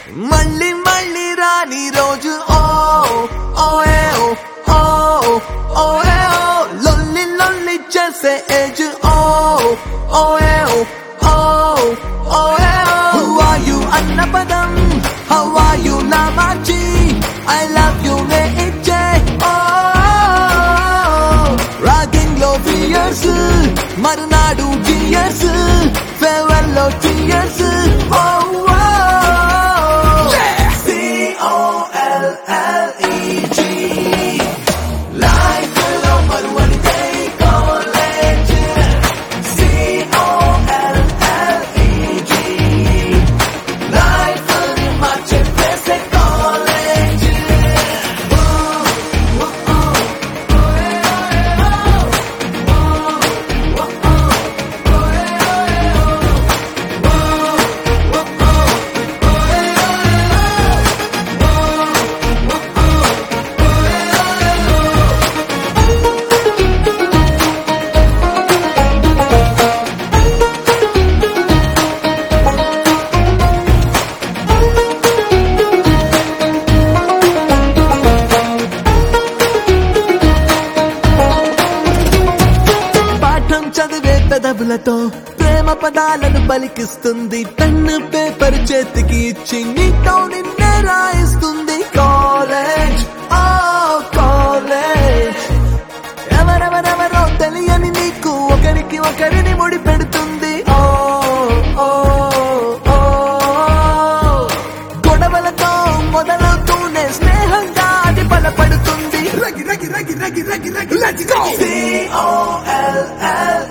మళ్ళీ మళ్ళీ రాని రోజు ఓ oh eh oh oh oh eh ఓ లొల్లి లొల్లి చేసే age oh oh eh oh oh oh eh oh who are you అన్న పదం హౌ ఆర్ యు నా మార్చి ఐ లవ్ యు నే ఇచ్చే ఓ రాగింగ్ లో ఫియర్స్ మరునాడు జియర్స్ ఫేర్వెల్ లో టీయర్స్ ఓ C-O-L-L-E-G Life లో మరువనిదే college C-O-L-L-E-G Life ని మార్చే place college పాఠం చదివే పెదవులతో ప్రేమ పదాలను పలికిస్తుంది పెన్ను పేపర్ చేతికి ఇచ్చి నీతో నిన్నే రాయిస్తుంది కాలేజ్ ఓ కాలేజ్ ఎవరెవరెవరో తెలియని నీకు ఒకరికి ఒకరిని ముడి పెడుతుంది ఓ ఓ ఓ గొడవలతో మొదలవుతూనే స్నేహంగా అది బలపడుతుంది Reggae, reggae, reggae, reggae, reggae, reggae, let's go! C-O-L-L